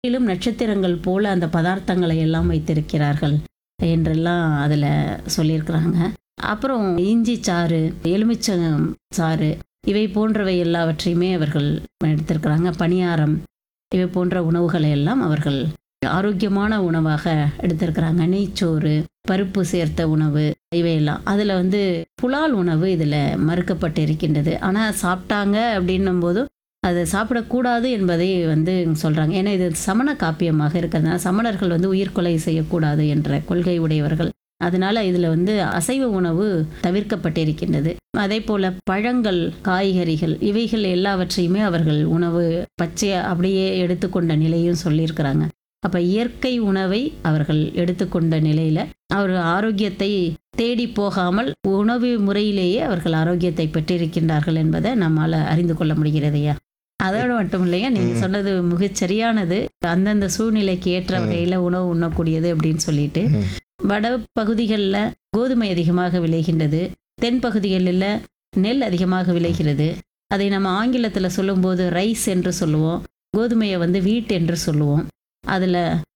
வானிலும் நட்சத்திரங்கள் போல அந்த பதார்த்தங்களை எல்லாம் வைத்திருக்கிறார்கள் என்றெல்லாம் அதில் சொல்லியிருக்கிறாங்க அப்புறம் இஞ்சி சாறு எலுமிச்சம் சாறு இவை போன்றவை எல்லாவற்றையுமே அவர்கள் எடுத்திருக்கிறாங்க பணியாரம் இவை போன்ற உணவுகளை எல்லாம் அவர்கள் ஆரோக்கியமான உணவாக எடுத்திருக்கிறாங்க நெய்ச்சோறு பருப்பு சேர்த்த உணவு இவையெல்லாம் அதில் வந்து புலால் உணவு இதில் மறுக்கப்பட்டு இருக்கின்றது ஆனால் சாப்பிட்டாங்க அப்படின்னும் போது அதை சாப்பிடக்கூடாது என்பதை வந்து சொல்கிறாங்க ஏன்னா இது சமண காப்பியமாக இருக்கிறதுனால சமணர்கள் வந்து உயிர்கொலை செய்யக்கூடாது என்ற கொள்கை உடையவர்கள் அதனால இதில் வந்து அசைவ உணவு தவிர்க்கப்பட்டிருக்கின்றது அதே போல பழங்கள் காய்கறிகள் இவைகள் எல்லாவற்றையுமே அவர்கள் உணவு பச்சையை அப்படியே எடுத்துக்கொண்ட நிலையும் சொல்லியிருக்கிறாங்க அப்ப இயற்கை உணவை அவர்கள் எடுத்துக்கொண்ட நிலையில அவர் ஆரோக்கியத்தை தேடி போகாமல் உணவு முறையிலேயே அவர்கள் ஆரோக்கியத்தை பெற்றிருக்கின்றார்கள் என்பதை நம்மால அறிந்து கொள்ள முடிகிறதையா அதோடு மட்டும் இல்லையா நீங்க சொன்னது மிகச் சரியானது அந்தந்த சூழ்நிலைக்கு ஏற்ற வகையில உணவு உண்ணக்கூடியது அப்படின்னு சொல்லிட்டு ம். வட பகுதிகளில் கோதுமை அதிகமாக விளைகின்றது தென் பகுதிகளில் நெல் அதிகமாக விளைகிறது அதை நம்ம ஆங்கிலத்தில் சொல்லும்போது ரைஸ் என்று சொல்லுவோம் கோதுமையை வந்து வீட் என்று சொல்லுவோம் அதில்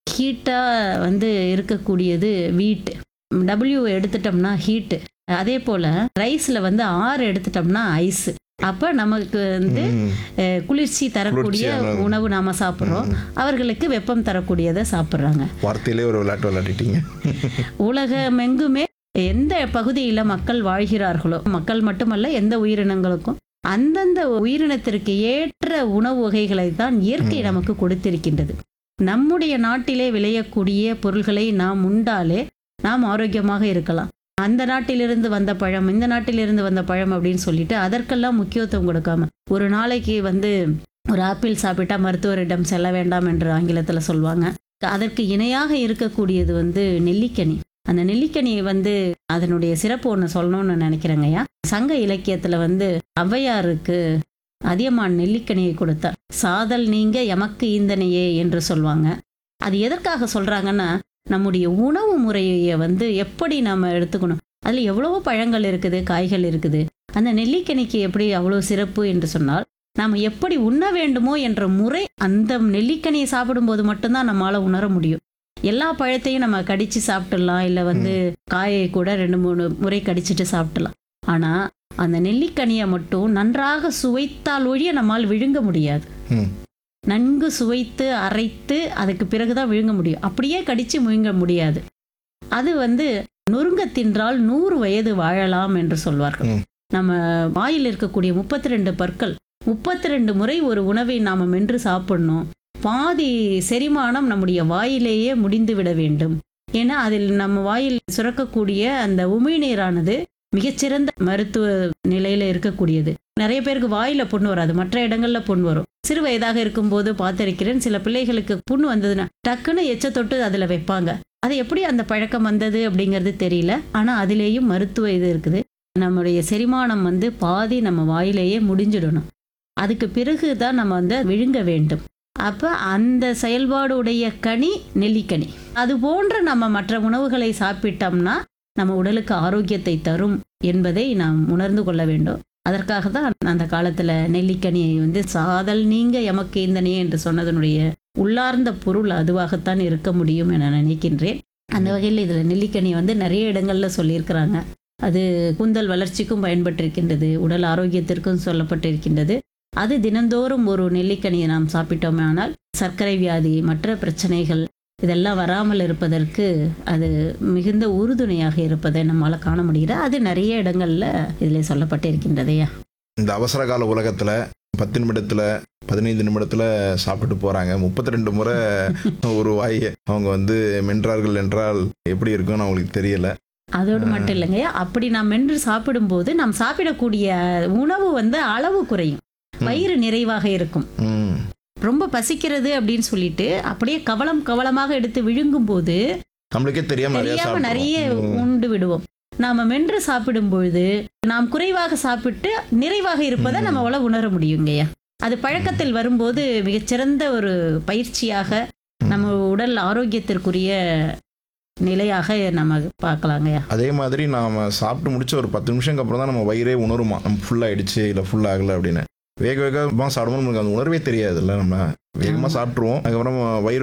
ஹீட்டாக வந்து இருக்கக்கூடியது வீட் டபிள்யூ எடுத்துட்டோம்னா ஹீட்டு அதே போல் ரைஸில் வந்து ஆறு எடுத்துட்டோம்னா ஐஸ் அப்போ நமக்கு வந்து ம். அஹ், குளிர்ச்சி தரக்கூடிய குளிர்ச்சியான உணவு நாம சாப்பிட்றோம் அவர்களுக்கு வெப்பம் தரக்கூடியதை சாப்பிட்றாங்க வார்த்தையிலே ஒரு விளையாட்டு விளையாடிட்டீங்க உலகமெங்குமே எந்த பகுதியில் மக்கள் வாழ்கிறார்களோ மக்கள் மட்டுமல்ல எந்த உயிரினங்களுக்கும் அந்தந்த உயிரினத்திற்கு ஏற்ற உணவு வகைகளை தான் இயற்கை நமக்கு கொடுத்திருக்கின்றது நம்முடைய நாட்டிலே விளையக்கூடிய பொருள்களை நாம் உண்டாலே நாம் ஆரோக்கியமாக இருக்கலாம் அந்த நாட்டிலிருந்து வந்த பழம் இந்த நாட்டிலிருந்து வந்த பழம் அப்படின்னு சொல்லிட்டு அதற்கெல்லாம் முக்கியத்துவம் கொடுக்காம ஒரு நாளைக்கு வந்து ஒரு ஆப்பிள் சாப்பிட்டா மருத்துவரிடம் செல்ல வேண்டாம் என்று ஆங்கிலத்தில் சொல்லுவாங்க அதற்கு இணையாக இருக்கக்கூடியது வந்து நெல்லிக்கனி அந்த நெல்லிக்கனியை வந்து அதனுடைய சிறப்பு ஒன்று சொல்லணும்னு நினைக்கிறேங்கய்யா சங்க இலக்கியத்தில் வந்து ஔவையாருக்கு அதியமான் நெல்லிக்கனியை கொடுத்தார் சாதல் நீங்க எமக்கு ஈந்தனையே என்று சொல்லுவாங்க அது எதற்காக சொல்றாங்கன்னா நம்முடைய உணவு முறையை வந்து எப்படி நாம எடுத்துக்கணும் அதில் எவ்வளவோ பழங்கள் இருக்குது காய்கள் இருக்குது அந்த நெல்லிக்கனிக்கு எப்படி அவ்வளோ சிறப்பு என்று சொன்னால் நாம் எப்படி உண்ண வேண்டுமோ என்ற முறை அந்த நெல்லிக்கனியை சாப்பிடும்போது மட்டும்தான் நம்மளால உணர முடியும் எல்லா பழத்தையும் நம்ம கடிச்சு சாப்பிட்டுடலாம் இல்லை வந்து காயை கூட ரெண்டு மூணு முறை கடிச்சிட்டு சாப்பிடலாம் ஆனால் அந்த நெல்லிக்கனியை மட்டும் நன்றாக சுவைத்தால் ஒழிய நம்மால் விழுங்க முடியாது ம். நன்கு சுவைத்து அரைத்து அதுக்கு பிறகுதான் விழுங்க முடியும் அப்படியே கடிச்சு முழுங்க முடியாது அது வந்து நொறுங்க தின்றால் நூறு வயது வாழலாம் என்று சொல்வார்கள் ம். நம்ம வாயில் இருக்கக்கூடிய முப்பத்தி ரெண்டு பற்கள் முப்பத்தி ரெண்டு முறை ஒரு உணவை நாம மென்று சாப்பிடணும் பாதி செரிமானம் நம்முடைய வாயிலேயே முடிந்து விட வேண்டும் ஏன்னா அதில் நம்ம வாயில் சுரக்கக்கூடிய அந்த உமிழ்நீரானது மிகச்சிறந்த மருத்துவ நிலையில இருக்கக்கூடியது நிறைய பேருக்கு வாயில புண் வராது மற்ற இடங்கள்ல புண் வரும் சிறு வயதாக இருக்கும்போது பார்த்திருக்கிறேன் சில பிள்ளைகளுக்கு புண் வந்ததுன்னா டக்குன்னு எச்ச தொட்டு அதுல வைப்பாங்க அது எப்படி அந்த பழக்கம் வந்தது அப்படிங்கிறது தெரியல ஆனா அதிலேயும் மருத்துவ இது இருக்குது நம்முடைய செரிமானம் வந்து பாதி நம்ம வாயிலேயே முடிஞ்சிடணும் அதுக்கு பிறகு தான் நம்ம வந்து விழுங்க வேண்டும் அப்ப அந்த செயல்பாடுடைய கனி நெல்லிக்கனி அது போன்ற நம்ம மற்ற உணவுகளை சாப்பிட்டோம்னா நம்ம உடலுக்கு ஆரோக்கியத்தை தரும் என்பதை நாம் உணர்ந்து கொள்ள வேண்டும் அதற்காக தான் அந்த காலத்துல நெல்லிக்கனியை வந்து சாதல் நீங்க எமக்கு இந்தனையே என்று சொன்னதனுடைய உள்ளார்ந்த பொருள் அதுவாகத்தான் இருக்க முடியும் என நினைக்கின்றேன் அந்த வகையில் இதுல நெல்லிக்கனி வந்து நிறைய இடங்கள்ல சொல்லியிருக்கிறாங்க அது கூந்தல் வளர்ச்சிக்கும் பயன்பட்டிருக்கின்றது உடல் ஆரோக்கியத்திற்கும் சொல்லப்பட்டிருக்கின்றது அது தினந்தோறும் ஒரு நெல்லிக்கனியை நாம் சாப்பிட்டோமே ஆனால் சர்க்கரை வியாதி மற்ற பிரச்சனைகள் இதெல்லாம் வராமல் இருப்பதற்கு அது மிகுந்த உறுதுணையாக இருப்பதை நம்மால் காண முடிகிறது அது நிறைய இடங்கள்ல இதில் சொல்லப்பட்டிருக்கின்றதையா இந்த அவசர கால உலகத்துல பத்து நிமிடத்துல பதினைந்து நிமிடத்துல சாப்பிட்டு போறாங்க முப்பத்தி ரெண்டு முறை ஒரு வாயை அவங்க வந்து மென்றார்கள் என்றால் எப்படி இருக்கும்னு அவங்களுக்கு தெரியல அதோடு மட்டும் இல்லைங்கய்யா அப்படி நாம் மென்று சாப்பிடும்போது நாம் சாப்பிடக்கூடிய உணவு வந்து அளவு குறையும் வயிறு நிறைவாக இருக்கும் ம். ரொம்ப பசிக்கிறது அப்படின்னு சொல்லிட்டு அப்படியே கவலம் கவலமாக எடுத்து விழுங்கும் போது நம்மளுக்கே தெரியாம நிறைய தெரியாம நிறைய சாப்பிடுவோம். ம். உண்டு விடுவோம் நாம மென்று சாப்பிடும் பொழுது நாம் குறைவாக சாப்பிட்டு நிறைவாக இருப்பதை ம். நம்மளால உணர முடியுங்கய்யா அது பழக்கத்தில் வரும்போது மிகச்சிறந்த ஒரு பயிற்சியாக ம். நம்ம உடல் ஆரோக்கியத்திற்குரிய நிலையாக நம்ம பார்க்கலாங்கய்யா அதே மாதிரி நாம சாப்பிட்டு முடிச்ச ஒரு பத்து நிமிஷம் அப்புறம் தான் நம்ம வயிறே உணருமா நம்ம ஃபுல் ஆயிடுச்சு இல்லை ஃபுல் ஆகல அப்படின்னு வேக வேகமாக சாப்பிடும்போது நமக்கு அந்த உணர்வே தெரியாதுல்ல நம்ம வேகமாக சாப்பிட்ருவோம் அதுக்கப்புறம் வயிறு